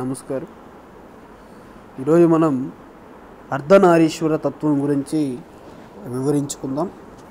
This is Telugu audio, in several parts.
నమస్కారం ఈరోజు మనం అర్ధనారీశ్వర తత్వం గురించి వివరించుకుందాం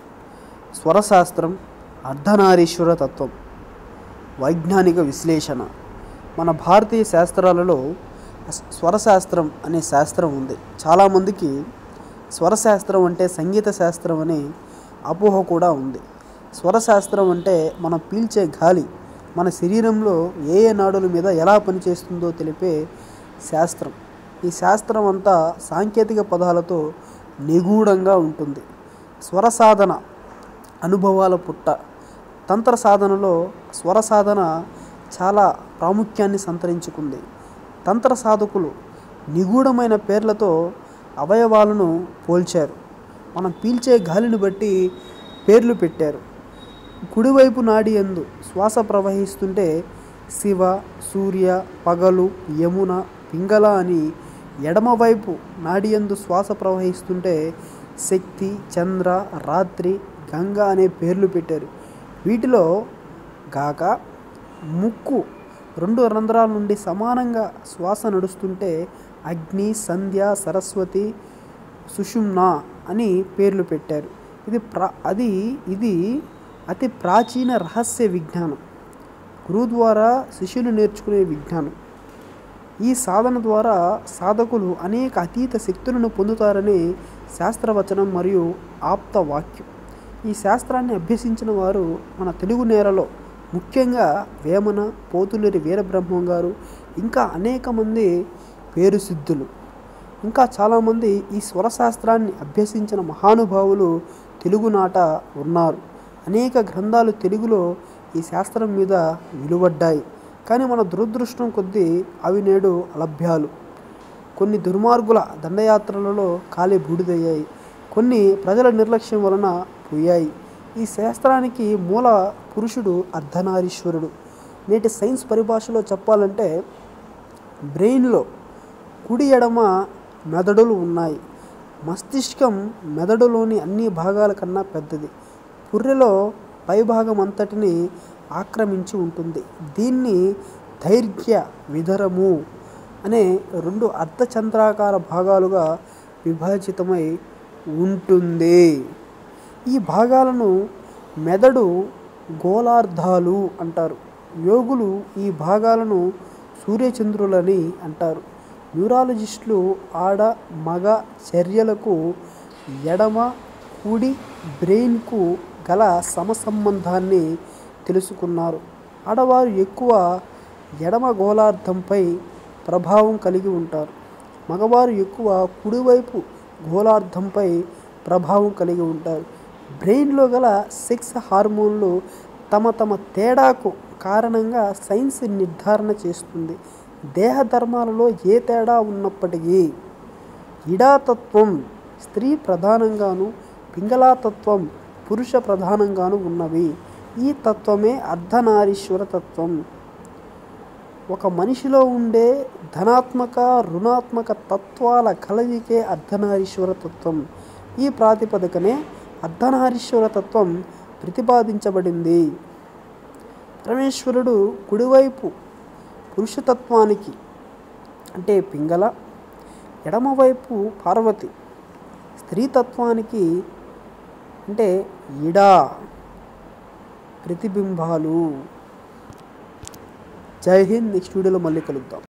స్వరశాస్త్రం అర్ధనారీశ్వర తత్వం వైజ్ఞానిక విశ్లేషణ మన భారతీయ శాస్త్రాలలో స్వరశాస్త్రం అనే శాస్త్రం ఉంది చాలామందికి స్వరశాస్త్రం అంటే సంగీత శాస్త్రం అనే అపోహ కూడా ఉంది స్వరశాస్త్రం అంటే మనం పీల్చే గాలి మన శరీరంలో ఏ ఏ నాడుల మీద ఎలా పనిచేస్తుందో తెలిపే శాస్త్రం ఈ శాస్త్రం అంతా సాంకేతిక పదాలతో నిగూఢంగా ఉంటుంది స్వర సాధన అనుభవాల పుట్ట తంత్ర సాధనలో స్వర సాధన చాలా ప్రాముఖ్యాన్ని సంతరించుకుంది తంత్ర సాధకులు నిగూఢమైన పేర్లతో అవయవాలను పోల్చారు మనం పీల్చే గాలిని బట్టి పేర్లు పెట్టారు కుడివైపు నాడి ఎందు శ్వాస ప్రవహిస్తుంటే శివ సూర్య పగలు యమున పింగళ అని ఎడమవైపు నాడి ఎందు శ్వాస ప్రవహిస్తుంటే శక్తి చంద్ర రాత్రి గంగ అనే పేర్లు పెట్టారు వీటిలో గాక ముక్కు రెండు రంధ్రాల నుండి సమానంగా శ్వాస నడుస్తుంటే అగ్ని సంధ్య సరస్వతి సుషుమ్న అని పేర్లు పెట్టారు ఇది ప్రా అది ఇది అతి ప్రాచీన రహస్య విజ్ఞానం గురువు ద్వారా శిష్యులు నేర్చుకునే విజ్ఞానం ఈ సాధన ద్వారా సాధకులు అనేక అతీత శక్తులను పొందుతారని శాస్త్రవచనం మరియు ఆప్త వాక్యం ఈ శాస్త్రాన్ని అభ్యసించిన వారు మన తెలుగు నేలలో ముఖ్యంగా వేమన పోతులేరి వీరబ్రహ్మం గారు ఇంకా అనేక మంది పేరు సిద్ధులు ఇంకా చాలామంది ఈ స్వరశాస్త్రాన్ని అభ్యసించిన మహానుభావులు తెలుగునాట ఉన్నారు అనేక గ్రంథాలు తెలుగులో ఈ శాస్త్రం మీద నిలువడ్డాయి కానీ మన దురదృష్టం కొద్దీ అవి నేడు అలభ్యాలు కొన్ని దుర్మార్గుల దండయాత్రలలో కాలి బూడిదయ్యాయి కొన్ని ప్రజల నిర్లక్ష్యం వలన పోయాయి ఈ శాస్త్రానికి మూల పురుషుడు అర్ధనారీశ్వరుడు నేటి సైన్స్ పరిభాషలో చెప్పాలంటే బ్రెయిన్లో కుడి ఎడమ మెదడులు ఉన్నాయి మస్తిష్కం మెదడులోని అన్ని భాగాల కన్నా పెద్దది పుర్రెలో పైభాగం అంతటిని ఆక్రమించి ఉంటుంది దీన్ని దైర్ఘ్య విధరము అనే రెండు అర్ధచంద్రాకార భాగాలుగా విభజితమై ఉంటుంది ఈ భాగాలను మెదడు గోళార్ధాలు అంటారు యోగులు ఈ భాగాలను సూర్యచంద్రులని అంటారు న్యూరాలజిస్టులు ఆడ మగ చర్యలకు ఎడమ కుడి బ్రెయిన్కు గల సమసంబంధాన్ని తెలుసుకున్నారు ఆడవారు ఎక్కువ ఎడమ గోళార్ధంపై ప్రభావం కలిగి ఉంటారు మగవారు ఎక్కువ కుడివైపు గోళార్ధంపై ప్రభావం కలిగి ఉంటారు బ్రెయిన్లో గల సెక్స్ హార్మోన్లు తమ తమ తేడాకు కారణంగా సైన్స్ నిర్ధారణ చేస్తుంది దేహ ధర్మాలలో ఏ తేడా ఉన్నప్పటికీ ఇడాతత్వం స్త్రీ ప్రధానంగాను పింగళాతత్వం పురుష ప్రధానంగాను ఉన్నవి ఈ తత్వమే అర్ధనారీశ్వర తత్వం ఒక మనిషిలో ఉండే ధనాత్మక రుణాత్మక తత్వాల కలయికే అర్ధనారీశ్వర తత్వం ఈ ప్రాతిపదికనే అర్ధనారీశ్వర తత్వం ప్రతిపాదించబడింది పరమేశ్వరుడు కుడివైపు పురుషతత్వానికి అంటే పింగళ ఎడమవైపు పార్వతి స్త్రీతత్వానికి అంటే ఇడా ప్రతిబింబాలు జై హింద్ నెక్స్ట్ వీడియోలో మళ్ళీ కలుద్దాం